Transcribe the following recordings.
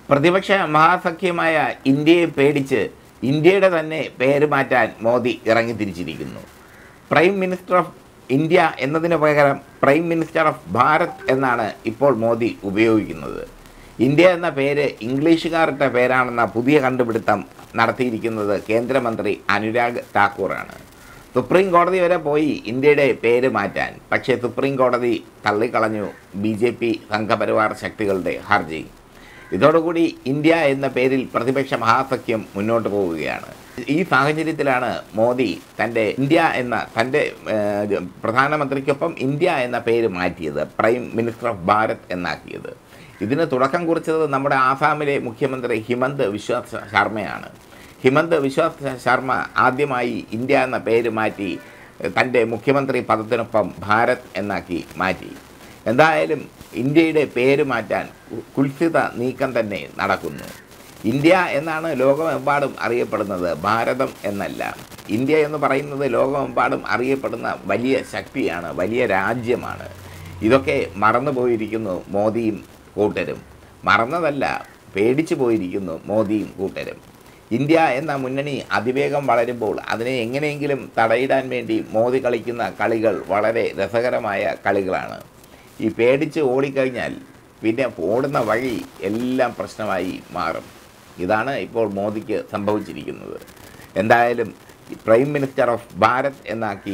പ്രതിപക്ഷ മഹാസഖ്യമായ ഇന്ത്യയെ പേടിച്ച് ഇന്ത്യയുടെ തന്നെ പേര് മാറ്റാൻ മോദി ഇറങ്ങി തിരിച്ചിരിക്കുന്നു പ്രൈം മിനിസ്റ്റർ ഓഫ് ഇന്ത്യ എന്നതിന് പകരം പ്രൈം മിനിസ്റ്റർ ഓഫ് ഭാരത് എന്നാണ് ഇപ്പോൾ മോദി ഉപയോഗിക്കുന്നത് ഇന്ത്യ എന്ന പേര് ഇംഗ്ലീഷുകാരുടെ പേരാണെന്ന പുതിയ കണ്ടുപിടുത്തം നടത്തിയിരിക്കുന്നത് കേന്ദ്രമന്ത്രി അനുരാഗ് താക്കൂറാണ് സുപ്രീം കോടതി വരെ പോയി ഇന്ത്യയുടെ പേര് മാറ്റാൻ പക്ഷേ സുപ്രീം കോടതി തള്ളിക്കളഞ്ഞു ബി ജെ പി സംഘപരിവാർ ശക്തികളുടെ ഹർജി ഇതോടുകൂടി ഇന്ത്യ എന്ന പേരിൽ പ്രതിപക്ഷ മഹാസഖ്യം മുന്നോട്ട് പോവുകയാണ് ഈ സാഹചര്യത്തിലാണ് മോദി തൻ്റെ ഇന്ത്യ എന്ന തൻ്റെ ഏഹ്, പ്രധാനമന്ത്രിക്കൊപ്പം ഇന്ത്യ എന്ന പേര് മാറ്റിയത് പ്രൈം മിനിസ്റ്റർ ഓഫ് ഭാരത് എന്നാക്കിയത് ഇതിന് തുടക്കം കുറിച്ചത് നമ്മുടെ ആസാമിലെ മുഖ്യമന്ത്രി ഹിമന്ത് വിശ്വ ശർമ്മയാണ് ഹിമന്ത് വിശ്വ ശർമ്മ ആദ്യമായി ഇന്ത്യ എന്ന പേര് മാറ്റി തൻ്റെ മുഖ്യമന്ത്രി പദത്തിനൊപ്പം ഭാരത് എന്നാക്കി മാറ്റി എന്തായാലും ഇന്ത്യയുടെ പേര് മാറ്റാൻ കുൽസിത നീക്കം തന്നെ നടക്കുന്നു ഇന്ത്യ എന്നാണ് ലോകമെമ്പാടും അറിയപ്പെടുന്നത് ഭാരതം എന്നല്ല ഇന്ത്യ എന്ന് പറയുന്നത് ലോകമെമ്പാടും അറിയപ്പെടുന്ന വലിയ ശക്തിയാണ് വലിയ രാജ്യമാണ് ഇതൊക്കെ മറന്നു പോയിരിക്കുന്നു മോദിയും കൂട്ടരും മറന്നതല്ല പേടിച്ചു പോയിരിക്കുന്നു മോദിയും കൂട്ടരും ഇന്ത്യ എന്ന മുന്നണി അതിവേഗം വളരുമ്പോൾ അതിനെ എങ്ങനെയെങ്കിലും തടയിടാൻ വേണ്ടി മോദി കളിക്കുന്ന കളികൾ വളരെ രസകരമായ കളികളാണ് ഈ പേടിച്ച് ഓടിക്കഴിഞ്ഞാൽ പിന്നെ ഓടുന്ന വഴി എല്ലാം പ്രശ്നമായി മാറും ഇതാണ് ഇപ്പോൾ മോദിക്ക് സംഭവിച്ചിരിക്കുന്നത് എന്തായാലും ഈ പ്രൈം മിനിസ്റ്റർ ഓഫ് ഭാരത് എന്നാക്കി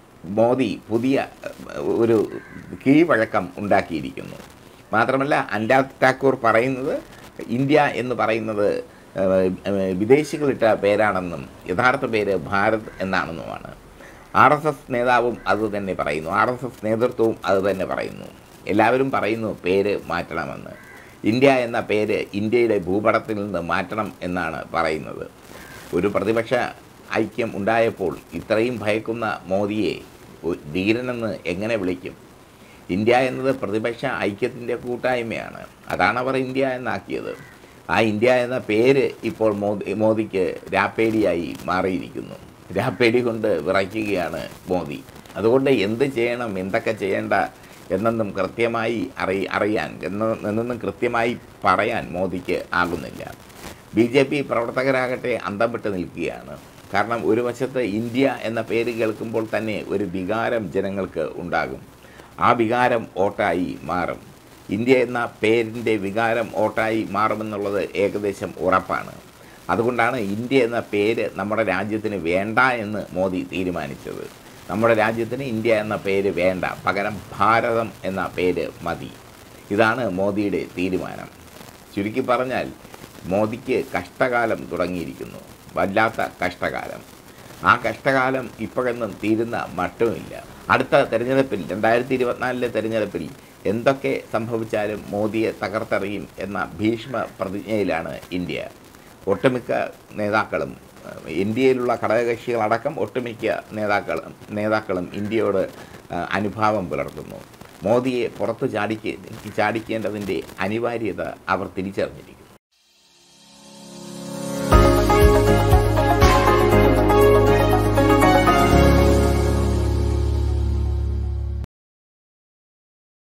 മോദി പുതിയ ഏഹ്, ഒരു കീഴ്വഴക്കം ഉണ്ടാക്കിയിരിക്കുന്നു മാത്രമല്ല അനുരാഗ് ഠാക്കൂർ പറയുന്നത് ഇന്ത്യ എന്ന് പറയുന്നത് ഏഹ്, ഏഹ്, വിദേശികളിട്ട പേരാണെന്നും യഥാർത്ഥ പേര് ഭാരത് എന്നാണെന്നുമാണ് ആർ എസ് എസ് നേതാവും അത് തന്നെ പറയുന്നു ആർ എസ് എസ് നേതൃത്വവും അത് തന്നെ പറയുന്നു എല്ലാവരും പറയുന്നു പേര് മാറ്റണമെന്ന് ഇന്ത്യ എന്ന പേര് ഇന്ത്യയുടെ ഭൂപടത്തിൽ നിന്ന് മാറ്റണം എന്നാണ് പറയുന്നത് ഒരു പ്രതിപക്ഷ ഐക്യം ഉണ്ടായപ്പോൾ ഇത്രയും ഭയക്കുന്ന മോദിയെ ഒ- ധീരനെന്ന് എങ്ങനെ വിളിക്കും ഇന്ത്യ എന്നത് പ്രതിപക്ഷ ഐക്യത്തിൻ്റെ കൂട്ടായ്മയാണ് അതാണ് അവർ ഇന്ത്യ എന്നാക്കിയത് ആ ഇന്ത്യ എന്ന പേര് ഇപ്പോൾ മോദി മോദിക്ക് രാപ്പേടിയായി മാറിയിരിക്കുന്നു രാപ്പേടി കൊണ്ട് വിറയ്ക്കുകയാണ് മോദി അതുകൊണ്ട് എന്ത് ചെയ്യണം എന്തൊക്കെ ചെയ്യേണ്ട എന്നൊന്നും കൃത്യമായി അറി അറിയാൻ എന്ന എന്നൊന്നും കൃത്യമായി പറയാൻ മോദിക്ക് ആകുന്നില്ല ബി ജെ പി പ്രവർത്തകരാകട്ടെ അന്തം വിട്ട് നിൽക്കുകയാണ് കാരണം ഒരു വശത്ത് ഇന്ത്യ എന്ന പേര് കേൾക്കുമ്പോൾ തന്നെ ഒരു വികാരം ജനങ്ങൾക്ക് ഉണ്ടാകും ആ വികാരം വോട്ടായി മാറും ഇന്ത്യ എന്ന പേരിൻ്റെ വികാരം വോട്ടായി മാറുമെന്നുള്ളത് ഏകദേശം ഉറപ്പാണ് അതുകൊണ്ടാണ് ഇന്ത്യ എന്ന പേര് നമ്മുടെ രാജ്യത്തിന് വേണ്ട എന്ന് മോദി തീരുമാനിച്ചത് നമ്മുടെ രാജ്യത്തിന് ഇന്ത്യ എന്ന പേര് വേണ്ട പകരം ഭാരതം എന്ന പേര് മതി ഇതാണ് മോദിയുടെ തീരുമാനം ചുരുക്കി പറഞ്ഞാൽ മോദിക്ക് കഷ്ടകാലം തുടങ്ങിയിരിക്കുന്നു വല്ലാത്ത കഷ്ടകാലം ആ കഷ്ടകാലം ഇപ്പോഴൊന്നും തീരുന്ന മട്ടുമില്ല അടുത്ത തെരഞ്ഞെടുപ്പിൽ രണ്ടായിരത്തി ഇരുപത്തിനാലിലെ തെരഞ്ഞെടുപ്പിൽ എന്തൊക്കെ സംഭവിച്ചാലും മോദിയെ തകർത്തെറിയും എന്ന ഭീഷ്മ പ്രതിജ്ഞയിലാണ് ഇന്ത്യ ഒട്ടുമിക്ക നേതാക്കളും ഏഹ്, ഇന്ത്യയിലുള്ള ഘടകകക്ഷികളടക്കം ഒട്ടുമിക്ക നേതാക്കളും നേതാക്കളും ഇന്ത്യയോട് ഏഹ്, അനുഭാവം പുലർത്തുന്നു മോദിയെ പുറത്തു ചാടിക്ക ചാടിക്കേണ്ടതിൻ്റെ അനിവാര്യത അവർ തിരിച്ചറിഞ്ഞിരിക്കുന്നു